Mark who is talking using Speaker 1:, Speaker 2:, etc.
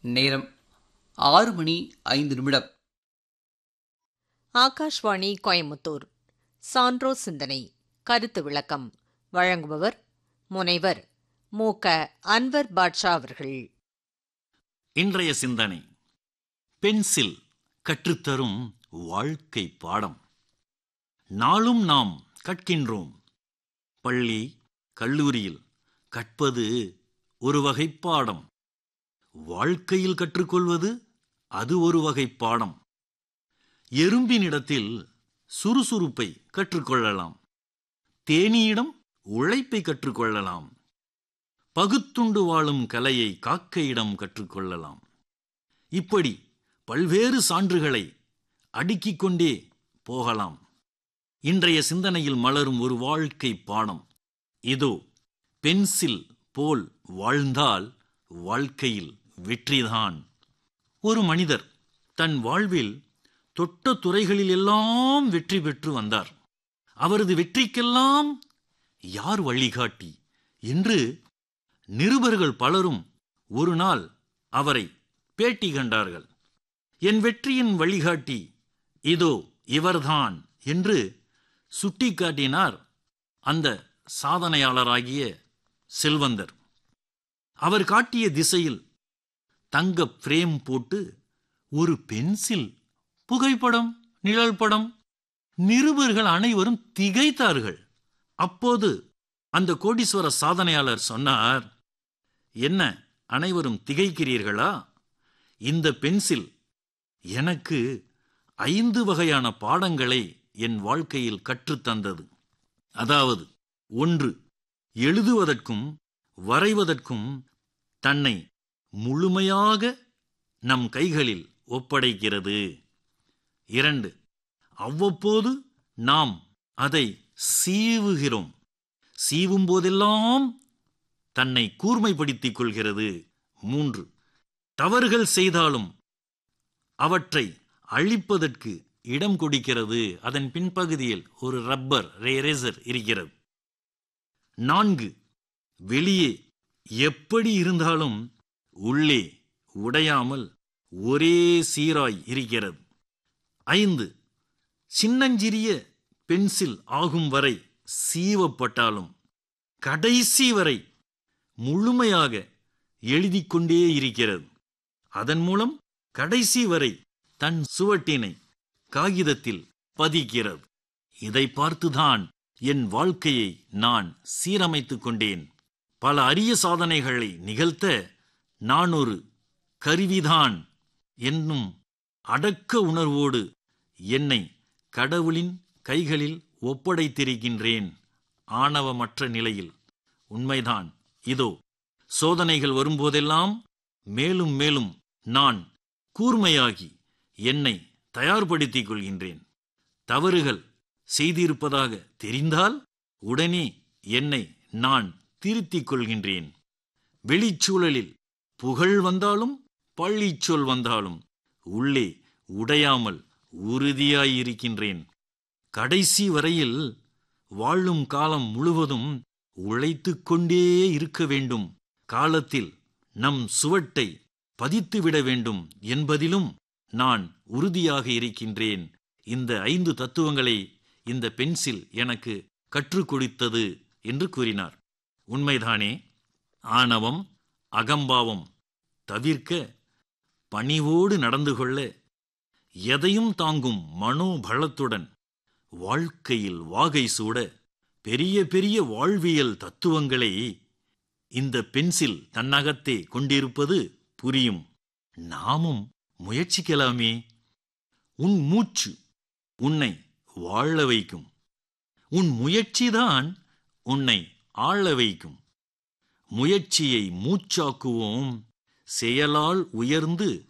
Speaker 1: நேரம் ஆறு மணி ஐந்து நிமிடம்
Speaker 2: ஆகாஷ்வாணி கோயமுத்தூர் சான்றோ சிந்தனை கருத்து விளக்கம் வழங்குபவர் முனைவர் மு க அன்வர் பாட்ஷா அவர்கள்
Speaker 3: இன்றைய சிந்தனை பென்சில் கற்றுத்தரும் வாழ்க்கை பாடம் நாளும் நாம் கற்கின்றோம் பள்ளி கல்லூரியில் கற்பது ஒரு வகை பாடம் வாழ்க்கையில் கற்றுக்கொள்வது அது ஒரு வகை பாடம் எறும்பினிடத்தில் சுறுசுறுப்பை கற்றுக்கொள்ளலாம் தேனியிடம் உழைப்பை கற்றுக்கொள்ளலாம் பகுத்துண்டு வாழும் கலையை காக்கையிடம் கற்றுக்கொள்ளலாம் இப்படி பல்வேறு சான்றுகளை அடுக்கிக் கொண்டே போகலாம் இன்றைய சிந்தனையில் மலரும் ஒரு வாழ்க்கை பாடம் இதோ பென்சில் போல் வாழ்ந்தால் வாழ்க்கையில் வெற்றிதான் ஒரு மனிதர் தன் வாழ்வில் தொட்ட துறைகளில் எல்லாம் வெற்றி பெற்று வந்தார் அவரது வெற்றிக்கெல்லாம் யார் வழிகாட்டி என்று நிருபர்கள் பலரும் ஒரு நாள் அவரை பேட்டி கண்டார்கள் என் வெற்றியின் வழிகாட்டி இதோ இவர்தான் என்று சுட்டிக்காட்டினார் அந்த சாதனையாளராகிய செல்வந்தர் அவர் காட்டிய திசையில் தங்க பிரேம் போட்டு ஒரு பென்சில் புகைப்படம் நிழல் படம் நிருபர்கள் அனைவரும் திகைத்தார்கள் அப்போது அந்த கோடீஸ்வர சாதனையாளர் சொன்னார் என்ன அனைவரும் திகைக்கிறீர்களா இந்த பென்சில் எனக்கு ஐந்து வகையான பாடங்களை என் வாழ்க்கையில் கற்றுத்தந்தது அதாவது ஒன்று எழுதுவதற்கும் வரைவதற்கும் தன்னை முழுமையாக நம் கைகளில் ஒப்படைக்கிறது இரண்டு அவ்வப்போது நாம் அதை சீவுகிறோம் சீவும் போதெல்லாம் தன்னை கூர்மைப்படுத்திக் கொள்கிறது மூன்று தவறுகள் செய்தாலும் அவற்றை அழிப்பதற்கு இடம் கொடுக்கிறது அதன் பின்பகுதியில் ஒரு ரப்பர் ரேரேசர் இருக்கிறது நான்கு வெளியே எப்படி இருந்தாலும் உள்ளே உடையாமல் ஒரே சீராய் இருக்கிறது ஐந்து சின்னஞ்சிறிய பென்சில் ஆகும் வரை சீவப்பட்டாலும் கடைசி வரை முழுமையாக எழுதிக் கொண்டே இருக்கிறது அதன் மூலம் கடைசி வரை தன் சுவட்டினை காகிதத்தில் பதிக்கிறது இதை பார்த்துதான் என் வாழ்க்கையை நான் சீரமைத்துக் கொண்டேன் பல அரிய சாதனைகளை நிகழ்த்த நான் ஒரு கருவிதான் என்னும் அடக்க உணர்வோடு என்னை கடவுளின் கைகளில் ஒப்படைத்திருக்கின்றேன் ஆணவமற்ற நிலையில் உண்மைதான் இதோ சோதனைகள் வரும்போதெல்லாம் மேலும் மேலும் நான் கூர்மையாகி என்னை தயார்படுத்திக் கொள்கின்றேன் தவறுகள் செய்திருப்பதாக தெரிந்தால் உடனே என்னை நான் திருத்திக் கொள்கின்றேன் வெளிச்சூழலில் புகழ் வந்தாலும் பள்ளிச்சொல் வந்தாலும் உள்ளே உடையாமல் உறுதியாயிருக்கின்றேன் கடைசி வரையில் வாழும் காலம் முழுவதும் உழைத்துக் கொண்டே இருக்க வேண்டும் காலத்தில் நம் சுவட்டை பதித்துவிட வேண்டும் என்பதிலும் நான் உறுதியாக இருக்கின்றேன் இந்த ஐந்து தத்துவங்களை இந்த பென்சில் எனக்கு கற்றுக் கொடுத்தது என்று கூறினார் உண்மைதானே ஆணவம் அகம்பாவம் தவிர்க்க பணிவோடு நடந்து கொள்ள எதையும் தாங்கும் மனோபலத்துடன் வாழ்க்கையில் வாகை சூட பெரிய பெரிய வாழ்வியல் தத்துவங்களை இந்த பென்சில் தன்னகத்தே கொண்டிருப்பது புரியும் நாமும் முயற்சிக்கலாமே உன் மூச்சு உன்னை வாழ வைக்கும் உன் முயற்சிதான் உன்னை ஆள வைக்கும் முயற்சியை மூச்சாக்குவோம் செயலால் உயர்ந்து